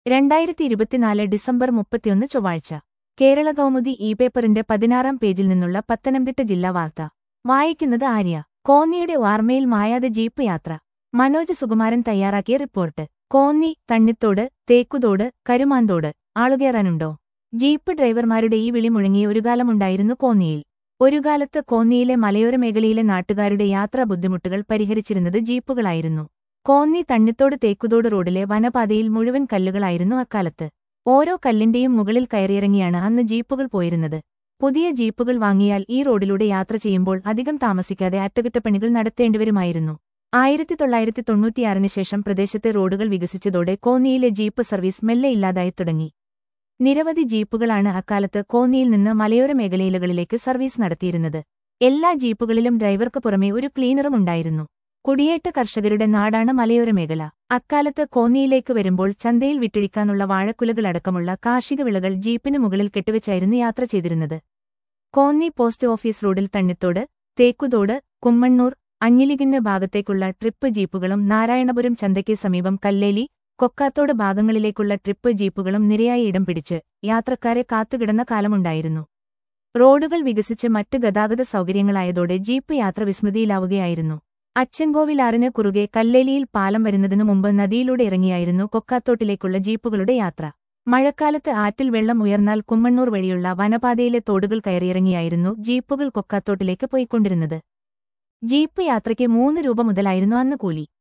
രണ്ടായിരത്തി ഇരുപത്തിനാല് ഡിസംബർ മുപ്പത്തിയൊന്ന് ചൊവ്വാഴ്ച കേരള കൗമുദി ഇ പേപ്പറിന്റെ പതിനാറാം പേജിൽ നിന്നുള്ള പത്തനംതിട്ട ജില്ലാ വാർത്ത വായിക്കുന്നത് ആര്യ കോന്നിയുടെ വാർമയിൽ മായാതെ ജീപ്പ് യാത്ര മനോജ് സുകുമാരൻ തയ്യാറാക്കിയ റിപ്പോർട്ട് കോന്നി തണ്ണിത്തോട് തേക്കുതോട് കരുമാന്തോട് ആളുകയറാനുണ്ടോ ജീപ്പ് ഡ്രൈവർമാരുടെ ഈ വിളി മുഴങ്ങിയ ഒരു കാലമുണ്ടായിരുന്നു കോന്നിയിൽ ഒരു കാലത്ത് കോന്നിയിലെ മലയോര മേഖലയിലെ നാട്ടുകാരുടെ യാത്രാ ബുദ്ധിമുട്ടുകൾ പരിഹരിച്ചിരുന്നത് ജീപ്പുകളായിരുന്നു കോന്നി തണ്ണിത്തോട് തേക്കുതോട് റോഡിലെ വനപാതയിൽ മുഴുവൻ കല്ലുകളായിരുന്നു അക്കാലത്ത് ഓരോ കല്ലിന്റെയും മുകളിൽ കയറിയിറങ്ങിയാണ് അന്ന് ജീപ്പുകൾ പോയിരുന്നത് പുതിയ ജീപ്പുകൾ വാങ്ങിയാൽ ഈ റോഡിലൂടെ യാത്ര ചെയ്യുമ്പോൾ അധികം താമസിക്കാതെ അറ്റകുറ്റപ്പണികൾ നടത്തേണ്ടിവരുമായിരുന്നു ആയിരത്തി തൊള്ളായിരത്തി തൊണ്ണൂറ്റിയാറിന് ശേഷം പ്രദേശത്തെ റോഡുകൾ വികസിച്ചതോടെ കോന്നിയിലെ ജീപ്പ് സർവീസ് മെല്ലെ ഇല്ലാതായി തുടങ്ങി നിരവധി ജീപ്പുകളാണ് അക്കാലത്ത് കോന്നിയിൽ നിന്ന് മലയോര മേഖലയിലുകളിലേക്ക് സർവീസ് നടത്തിയിരുന്നത് എല്ലാ ജീപ്പുകളിലും ഡ്രൈവർക്ക് പുറമെ ഒരു ക്ലീനറും ഉണ്ടായിരുന്നു കുടിയേറ്റ കർഷകരുടെ നാടാണ് മലയോര മേഖല അക്കാലത്ത് കോന്നിയിലേക്ക് വരുമ്പോൾ ചന്തയിൽ വിറ്റഴിക്കാനുള്ള വാഴക്കുലകളടക്കമുള്ള കാർഷിക വിളകൾ ജീപ്പിന് മുകളിൽ കെട്ടിവെച്ചായിരുന്നു യാത്ര ചെയ്തിരുന്നത് കോന്നി പോസ്റ്റ് ഓഫീസ് റോഡിൽ തണ്ണിത്തോട് തേക്കുതോട് കുമ്മണ്ണൂർ അഞ്ഞിലികിന്ന ഭാഗത്തേക്കുള്ള ട്രിപ്പ് ജീപ്പുകളും നാരായണപുരം ചന്തയ്ക്ക് സമീപം കല്ലേലി കൊക്കാത്തോട് ഭാഗങ്ങളിലേക്കുള്ള ട്രിപ്പ് ജീപ്പുകളും നിരയായി ഇടം പിടിച്ച് യാത്രക്കാരെ കാത്തുകിടന്ന കാലമുണ്ടായിരുന്നു റോഡുകൾ വികസിച്ച് മറ്റ് ഗതാഗത സൗകര്യങ്ങളായതോടെ ജീപ്പ് യാത്ര വിസ്മൃതിയിലാവുകയായിരുന്നു അച്ചൻകോവിലാറിന് കുറുകെ കല്ലേലിയിൽ പാലം വരുന്നതിനു മുമ്പ് നദിയിലൂടെ ഇറങ്ങിയായിരുന്നു കൊക്കാത്തോട്ടിലേക്കുള്ള ജീപ്പുകളുടെ യാത്ര മഴക്കാലത്ത് ആറ്റിൽ വെള്ളം ഉയർന്നാൽ കുമ്മണ്ണൂർ വഴിയുള്ള വനപാതയിലെ തോടുകൾ കയറിയിറങ്ങിയായിരുന്നു ജീപ്പുകൾ കൊക്കാത്തോട്ടിലേക്ക് പോയിക്കൊണ്ടിരുന്നത് ജീപ്പ് യാത്രയ്ക്ക് മൂന്ന് രൂപ മുതലായിരുന്നു അന്ന് കൂലി